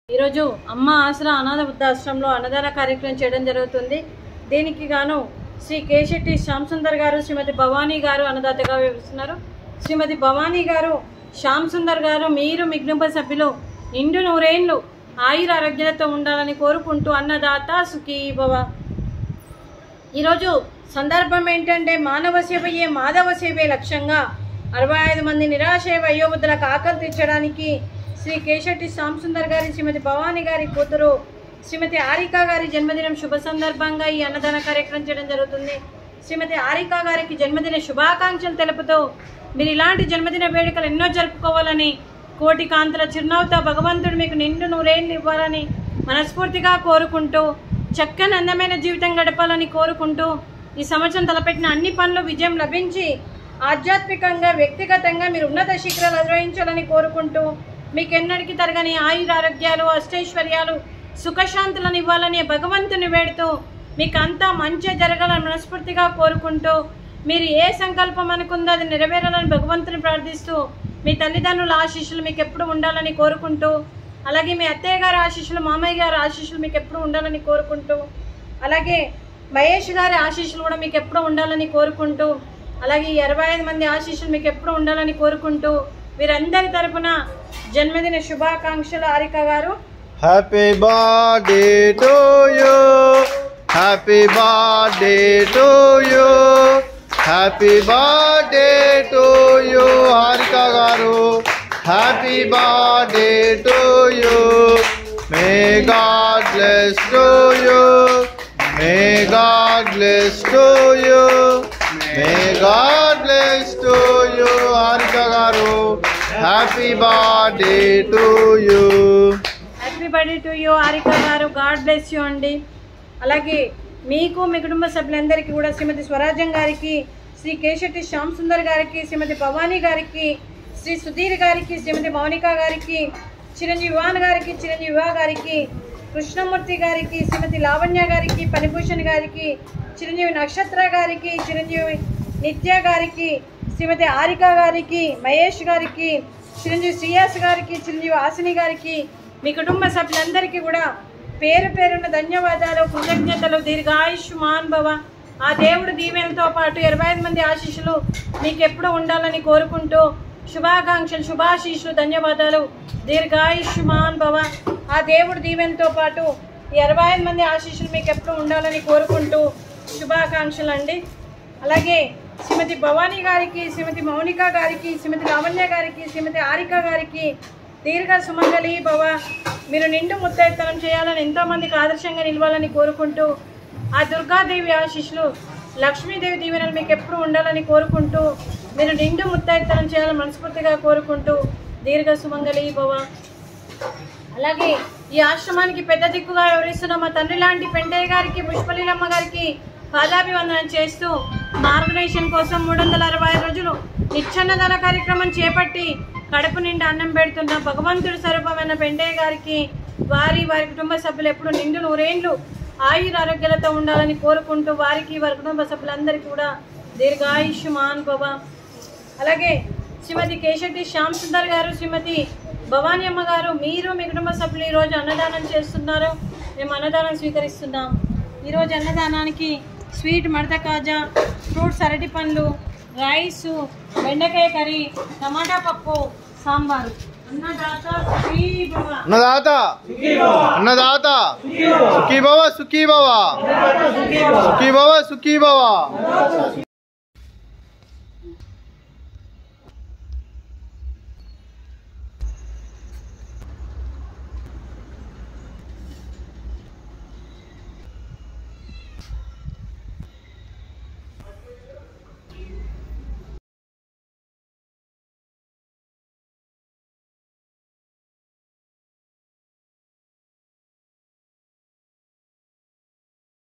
ఈరోజు అమ్మ ఆసరా అనాథ వృద్ధాశ్రమంలో అన్నదాన కార్యక్రమం చేయడం జరుగుతుంది దీనికి గాను శ్రీ కేశెట్టి శ్యామ్ సుందర్ గారు శ్రీమతి భవానీ గారు అన్నదాతగా వివరిస్తున్నారు శ్రీమతి భవానీ గారు శ్యామ్ సుందర్ గారు మీరు మీ కుటుంబ సభ్యులు నిండు నూరేండ్లు ఆయుర ఆరోగ్యాలతో ఉండాలని కోరుకుంటూ అన్నదాత సుఖీ భవ ఈరోజు సందర్భం ఏంటంటే మానవ సేవయే మాధవ సేవే లక్ష్యంగా అరవై ఐదు మంది నిరాశ వయోవృద్ధులకు ఆకలి తీర్చడానికి శ్రీ కేశెట్టి శ్యామసుందర్ గారి శ్రీమతి భవానీ గారి కూతురు శ్రీమతి ఆరికా గారి జన్మదినం శుభ సందర్భంగా ఈ అన్నదాన కార్యక్రమం చేయడం జరుగుతుంది శ్రీమతి ఆరికా గారికి జన్మదిన శుభాకాంక్షలు తెలుపుతూ మీరు ఇలాంటి జన్మదిన వేడుకలు ఎన్నో జరుపుకోవాలని కోటి కాంతుల చిరునవ్వుతో భగవంతుడు మీకు నిండు నూరేళ్ళు ఇవ్వాలని మనస్ఫూర్తిగా కోరుకుంటూ చక్కని అందమైన జీవితం గడపాలని కోరుకుంటూ ఈ సంవత్సరం తలపెట్టిన అన్ని పనులు విజయం లభించి ఆధ్యాత్మికంగా వ్యక్తిగతంగా మీరు ఉన్నత శిఖరాలు అధిరోహించాలని కోరుకుంటూ మీకు ఎన్నటికీ తరగని ఆయుర ఆరోగ్యాలు అష్టైశ్వర్యాలు సుఖశాంతులను ఇవ్వాలని భగవంతుని వేడుతూ మీకు అంతా మంచి జరగాలని మనస్ఫూర్తిగా కోరుకుంటూ మీరు ఏ సంకల్పం అనుకుందో అది నెరవేరాలని భగవంతుని ప్రార్థిస్తూ మీ తల్లిదండ్రుల ఆశీస్సులు మీకు ఎప్పుడు ఉండాలని కోరుకుంటూ అలాగే మీ అత్తయ్య గారి ఆశీస్సులు మామయ్య గారి ఆశీస్సులు మీకు ఎప్పుడు ఉండాలని కోరుకుంటూ అలాగే మహేష్ గారి ఆశీస్సులు కూడా మీకు ఎప్పుడు ఉండాలని కోరుకుంటూ అలాగే ఈ అరవై ఐదు మంది ఆశీస్సులు మీకు ఎప్పుడు ఉండాలని కోరుకుంటూ వీరందరి తరపున జన్మదిన శుభాకాంక్షలు హారిక గారు Happy birthday to you. Happy birthday to you. Happy birthday to you, Harika Garu. Happy birthday to you. May God bless to you. May God bless to you. May God bless to you, Harika Garu. Happy birthday to you. Happy birthday to you Harika గారు god bless you అండి అలాగే మీకు మీ కుటుంబ సభ్యులందరికీ కూడా శ్రీమతి స్వరాజ్యం గారికి శ్రీ కేశెట్టి శ్యామ్ సుందర్ గారికి శ్రీమతి భవానీ గారికి శ్రీ సుధీర్ గారికి శ్రీమతి మౌనిక గారికి చిరంజీవి వివాన్ గారికి చిరంజీవి వివా గారికి కృష్ణమూర్తి గారికి శ్రీమతి లావణ్య గారికి పనిభూషణ్ గారికి చిరంజీవి నక్షత్ర గారికి చిరంజీవి నిత్య గారికి శ్రీమతి హారిక గారికి మహేష్ గారికి చిరంజీవి శ్రీయాస్ గారికి చిరంజీవి హాసిని గారికి మీ కుటుంబ సభ్యులందరికీ కూడా పేరు పేరున్న ధన్యవాదాలు కృతజ్ఞతలు దీర్ఘాయుష్మాన్ భవ ఆ దేవుడు దీవెనతో పాటు ఇరవై ఐదు మంది ఆశీస్సులు మీకు ఎప్పుడు ఉండాలని కోరుకుంటూ శుభాకాంక్షలు శుభాశీస్సులు ధన్యవాదాలు దీర్ఘాయుష్మాన్ భవ ఆ దేవుడు దీవెనతో పాటు ఈ ఇరవై ఐదు మంది ఆశీస్సులు మీకు ఎప్పుడు ఉండాలని కోరుకుంటూ శుభాకాంక్షలు అండి అలాగే శ్రీమతి భవానీ గారికి శ్రీమతి మౌనిక గారికి శ్రీమతి లావణ్య గారికి శ్రీమతి హారిక గారికి దీర్ఘ సుమంగళి భవ మీరు నిండు ముత్తైతనం చేయాలని ఎంతోమందికి ఆదర్శంగా నిలవాలని కోరుకుంటూ ఆ దుర్గాదేవి ఆశీస్సులు లక్ష్మీదేవి దీవెనలు మీకు ఎప్పుడు ఉండాలని కోరుకుంటూ మీరు నిండు ముత్తైతనం చేయాలని మనస్ఫూర్తిగా కోరుకుంటూ దీర్ఘ సుమంగళి భవ అలాగే ఈ ఆశ్రమానికి పెద్ద దిక్కుగా వివరిస్తున్న మా తండ్రి లాంటి పెంటయ్య గారికి పుష్పలీలమ్మ గారికి పాదాభివందనం చేస్తూ మార్గదర్శన్ కోసం మూడు వందల అరవై ఐదు రోజులు నిచ్చన్నదాన కార్యక్రమం చేపట్టి కడుపు నిండా అన్నం పెడుతున్న భగవంతుడి స్వరూపమైన పెంటయ్య గారికి వారి వారి కుటుంబ సభ్యులు ఎప్పుడు నిండు నూరేండ్లు ఆయుర ఆరోగ్యాలతో ఉండాలని కోరుకుంటూ వారికి వారి కుటుంబ సభ్యులందరికీ కూడా దీర్ఘాయుష్మాన్ భవ అలాగే శ్రీమతి కేశెట్టి శ్యామ్ సుందర్ గారు శ్రీమతి భవానీ అమ్మ గారు మీరు మీ కుటుంబ సభ్యులు ఈరోజు అన్నదానం చేస్తున్నారు మేము అన్నదానం స్వీకరిస్తున్నాం ఈరోజు అన్నదానానికి స్వీట్ మడత కాజా ఫ్రూట్స్ అరటి పండ్లు రైసు బెండకాయ కర్రీ టమాటా పప్పు సాంబారు అన్నదాత శ్రీ భవ. అన్నదాత అన్నదాత సుఖీ భవ సుఖీ భవ సుఖీ భవ సుఖీ భవ